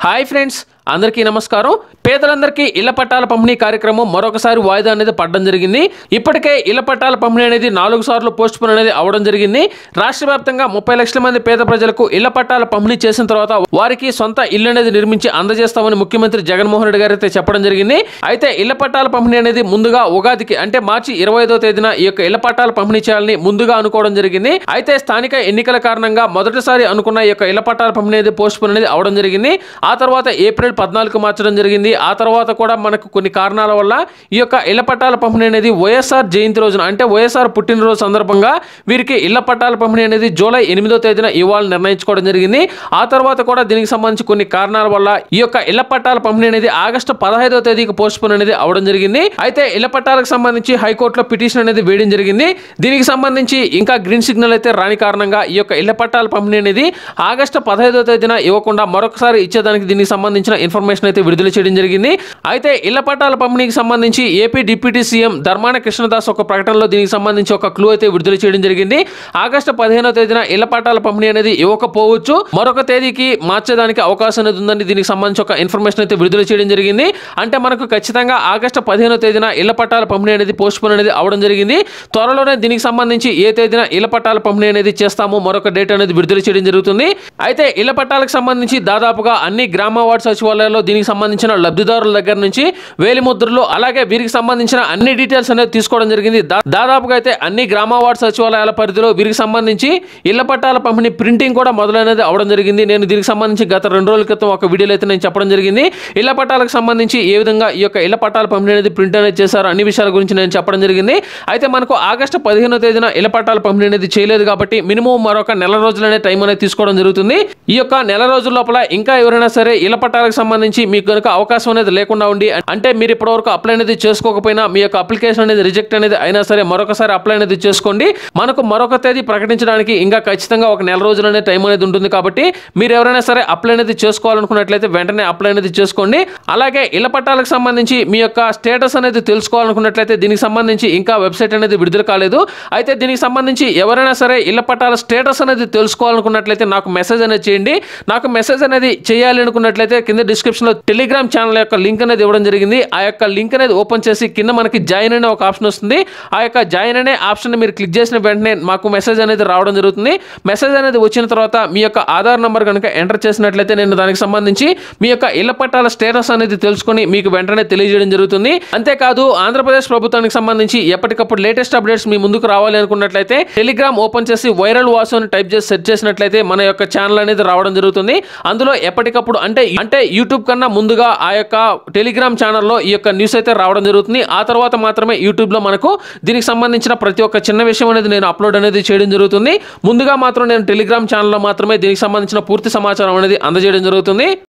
hi friends అందరికీ నమస్కారం పేదలందరికీ ఇళ్ల పట్టాల పంపిణీ కార్యక్రమం మరొకసారి వాయిదా అనేది పడడం జరిగింది ఇప్పటికే ఇళ్ల పట్టాల పంపిణీ అనేది నాలుగు సార్లు పోస్ట్ పోన్ అనేది అవడం జరిగింది రాష్ట్ర వ్యాప్తంగా ముప్పై లక్షల మంది పేద ప్రజలకు ఇళ్ల పట్టాల పంపిణీ చేసిన తర్వాత వారికి సొంత ఇల్లు అనేది నిర్మించి అందజేస్తామని ముఖ్యమంత్రి జగన్మోహన్ రెడ్డి గారు అయితే చెప్పడం జరిగింది అయితే ఇళ్ల పట్టాల పంపిణీ అనేది ముందుగా ఉగాదికి అంటే మార్చి ఇరవై ఐదో తేదీన ఈ యొక్క ఇళ్ల పట్టాల పంపిణీ చేయాలని ముందుగా అనుకోవడం జరిగింది అయితే స్థానిక ఎన్నికల కారణంగా మొదటిసారి అనుకున్న ఈ యొక్క ఇళ్ల పట్టాల పంపిణీ అనేది పోస్ట్ పోన్ అనేది అవడం జరిగింది ఆ తర్వాత ఏప్రిల్ పద్నాలుగు మార్చడం జరిగింది ఆ తర్వాత కూడా మనకు కొన్ని కారణాల వల్ల ఈ యొక్క ఇళ్ల పట్టాల పంపిణీ అనేది వైఎస్ఆర్ జయంతి రోజున అంటే వైఎస్ఆర్ పుట్టినరోజు సందర్భంగా వీరికి ఇళ్ల పట్టాల పంపిణీ అనేది జూలై ఎనిమిదో తేదీన ఇవ్వాలని నిర్ణయించుకోవడం జరిగింది ఆ తర్వాత కూడా దీనికి సంబంధించి కొన్ని కారణాల వల్ల ఈ యొక్క ఇళ్ల పట్టాల పంపిణీ అనేది ఆగస్టు పదహైదో తేదీకి పోస్ట్ పోన్ అనేది అవడం జరిగింది అయితే ఇళ్ల పట్టాలకు సంబంధించి హైకోర్టులో పిటిషన్ అనేది వేయడం జరిగింది దీనికి సంబంధించి ఇంకా గ్రీన్ సిగ్నల్ అయితే రాని కారణంగా ఈ యొక్క ఇళ్ల పట్టాల పంపిణీ అనేది ఆగస్టు పదహైదో తేదీన ఇవ్వకుండా మరొకసారి ఇచ్చేదానికి దీనికి సంబంధించిన ఇన్ఫర్మేషన్ అయితే విడుదల చేయడం జరిగింది అయితే ఇళ్ల పట్టాల పంపిణీకి సంబంధించి AP deputy CM Dharmana Krishnadas ఒక ప్రకటనలో దీనికి సంబంధించి ఒక క్లూ అయితే విడుదల చేయడం జరిగింది ఆగస్టు పదిహేనో తేదీన ఇళ్ల పట్టాల పంపిణీ అనేది ఇవ్వకపోవచ్చు మరొక తేదీకి మార్చేదానికి అవకాశం అనేది ఉందని దీనికి సంబంధించి ఒక ఇన్ఫర్మేషన్ అయితే విడుదల చేయడం జరిగింది అంటే మనకు ఖచ్చితంగా ఆగస్టు పదిహేనో తేదీన ఇళ్ల పట్టాల పంపిణీ అనేది పోస్ట్ పోన్ అనేది అవడం జరిగింది త్వరలోనే దీనికి సంబంధించి ఏ తేదీన ఇళ్ల పట్టాల పంపిణీ అనేది చేస్తామో మరొక డేట్ అనేది విడుదల చేయడం జరుగుతుంది అయితే ఇళ్ల పట్టాలకు సంబంధించి దాదాపుగా అన్ని గ్రామ వార్డు సచివాలయాల్లో దీనికి సంబంధించిన లబ్ధిదారుల దగ్గర నుంచి వేలి ముద్రలు అలాగే వీరికి సంబంధించిన అన్ని డీటెయిల్స్ అనేది తీసుకోవడం జరిగింది దా- దాదాపుగా అయితే అన్ని గ్రామ వార్డు సచివాలయాల పరిధిలో వీరికి సంబంధించి ఇళ్ల పట్టాల పంపిణీ ప్రింటింగ్ కూడా మొదలైనది అవడం జరిగింది నేను దీనికి సంబంధించి గత రెండు రోజుల క్రితం ఒక వీడియోలో అయితే నేను చెప్పడం జరిగింది ఇళ్ల పట్టాలకు సంబంధించి ఏ విధంగా ఈ యొక్క ఇళ్ల పట్టాల పంపిణీ అనేది ప్రింట్ అనేది చేశారు అన్ని విషయాల గురించి నేను చెప్పడం జరిగింది అయితే మనకు ఆగస్టు పదిహేనో తేదీన ఇళ్ల పట్టాల పంపిణీ అనేది చేయలేదు కాబట్టి మినిమం మరొక నెల రోజులనే టైం అనేది తీసుకోవడం జరుగుతుంది ఈ యొక్క నెల రోజుల లోపల ఇంకా ఎవరైనా సరే ఇళ్ల పట్టాలకు సంబంధించి మీకు కనుక అవకాశం అనేది లేకుండా ఉండి అంటే మీరు ఇప్పటివరకు అప్లై అనేది చేసుకోకపోయినా మీ యొక్క అప్లికేషన్ అనేది రిజెక్ట్ అనేది అయినా సరే మరొకసారి అప్లై అనేది చేసుకోండి మనకు మరొక తేదీ ప్రకటించడానికి ఇంకా ఖచ్చితంగా ఒక నెల రోజులు అనేది టైం అనేది ఉంటుంది కాబట్టి మీరు ఎవరైనా సరే అప్లై అనేది చేసుకోవాలనుకున్నట్లయితే వెంటనే అప్లై అనేది చేసుకోండి అలాగే ఇళ్ల పట్టాలకు సంబంధించి మీ యొక్క స్టేటస్ అనేది తెలుసుకోవాలనుకున్నట్లయితే దీనికి సంబంధించి ఇంకా వెబ్సైట్ అనేది విడుదల కాలేదు అయితే దీనికి సంబంధించి ఎవరైనా సరే ఇళ్ల పట్టాల స్టేటస్ అనేది తెలుసుకోవాలనుకున్నట్లయితే నాకు మెసేజ్ అనేది చేయండి నాకు మెసేజ్ అనేది చేయాలి అనుకున్నట్లయితే కింద డిస్క్రిప్షన్లో టెలిగ్రామ్ ఛానల్ యొక్క లింక్ అనేది ఇవ్వడం జరిగింది ఆ యొక్క లింక్ అనేది ఓపెన్ చేసి కింద మనకి జాయిన్ అనే ఒక ఆప్షన్ వస్తుంది ఆ యొక్క జాయిన్ అనే ఆప్షన్ మీరు క్లిక్ చేసిన వెంటనే మాకు మెసేజ్ అనేది రావడం జరుగుతుంది మెసేజ్ అనేది వచ్చిన తర్వాత మీ యొక్క ఆధార్ నంబర్ కనుక ఎంటర్ చేసినట్లయితే నేను దానికి సంబంధించి మీ యొక్క ఇళ్ల పట్టాల స్టేటస్ అనేది తెలుసుకొని మీకు వెంటనే తెలియజేయడం జరుగుతుంది అంతేకాదు ఆంధ్రప్రదేశ్ ప్రభుత్వానికి సంబంధించి ఎప్పటికప్పుడు లేటెస్ట్ అప్డేట్స్ మీ ముందుకు రావాలి అనుకున్నట్లయితే టెలిగ్రామ్ ఓపెన్ చేసి వైరల్ వాసు అని టైప్ చేసి సెర్చ్ చేసినట్లయితే మన యొక్క ఛానల్ అనేది రావడం జరుగుతుంది అందులో ఎప్పటికప్పుడు అంటే అంటే యూట్యూబ్ కన్నా ముందుగా ఆ యొక్క టెలిగ్రామ్ ఛానల్లో ఈ యొక్క న్యూస్ అయితే రావడం జరుగుతుంది ఆ తర్వాత మాత్రమే యూట్యూబ్లో మనకు దీనికి సంబంధించిన ప్రతి ఒక్క చిన్న విషయం అనేది నేను అప్లోడ్ అనేది చేయడం జరుగుతుంది ముందుగా మాత్రం నేను టెలిగ్రామ్ ఛానల్లో మాత్రమే దీనికి సంబంధించిన పూర్తి సమాచారం అనేది అందజేయడం జరుగుతుంది